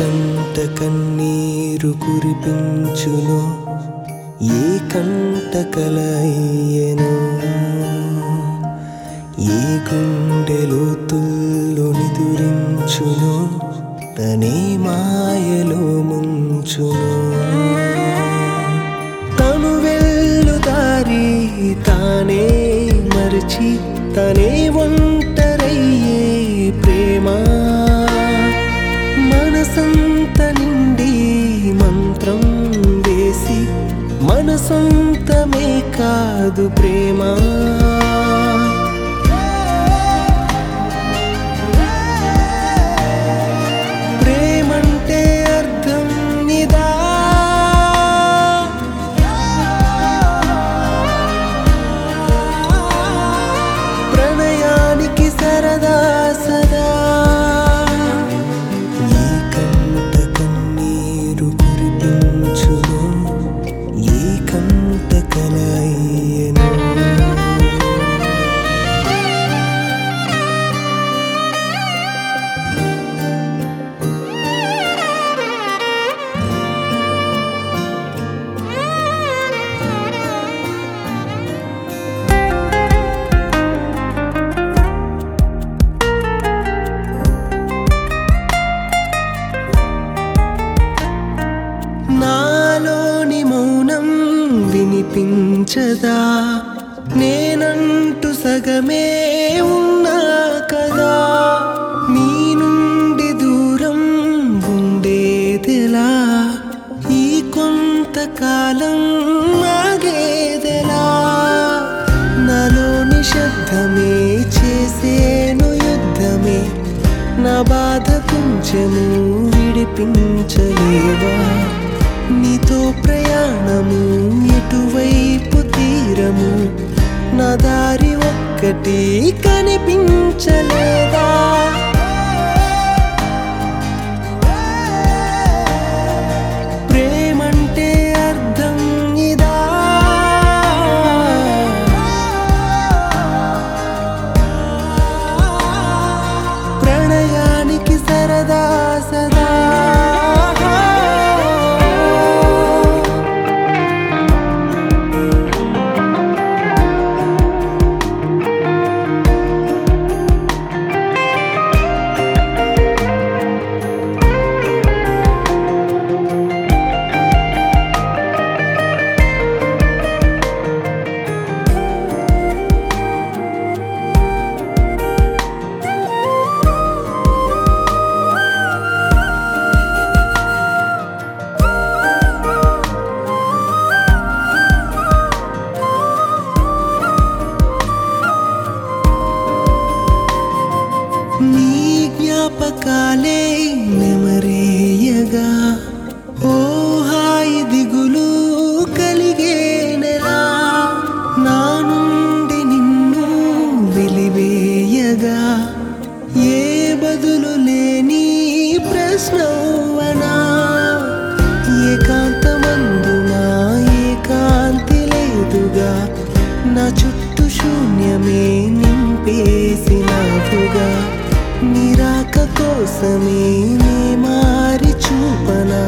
కంట కన్నీరు కురిపించును ఏ కంట కలయ్యను ఏ గుండెలో తుల్లు నిదురించును తనే మాయలో ముంచును తను వెళ్ళు దారి తానే మరచి తనే ఒంటరయ్యే ప్రేమ మనసంత నిండి మంత్రం వేసి మన సొంతమే కాదు ప్రేమ ప్రేమంటే అర్థం ఇదా ప్రణయానికి సరదా సదా ఈ కంట కన్నీరు కురిపించును ఏ కంట కలయ్యను నాలోని మౌనం వినిపించదా నేనంటూ సగమే ఉన్నా కదా నీ నుండి దూరం ఉండేదెలా ఈ కొంతకాలం ఆగేదెలా నాలోని శబ్దమే చేసేను యుద్ధమే నా బాధ కొంచెము విడిపించలేవా నీతో ప్రయాణము ఎటువైపు తీరము నా దారి ఒక్కటి కనిపించలేదా ప్రేమంటే అర్థం ఇదా ప్రణయానికి సరదా సదా నీ జ్ఞాపకాలే నెమరేయగా ఓ హాయి దిగులు కలిగే నెలా నా నుండి నిన్ను వెలివేయగా ఏ బదులు లేని ప్రశ్నవనా ఏకాంతమందునా ఏకాంతి లేదుగా నా చుట్టూ శూన్యమే నింపేసినవుగా నిరాక కోసమే నీ మారి చూపనా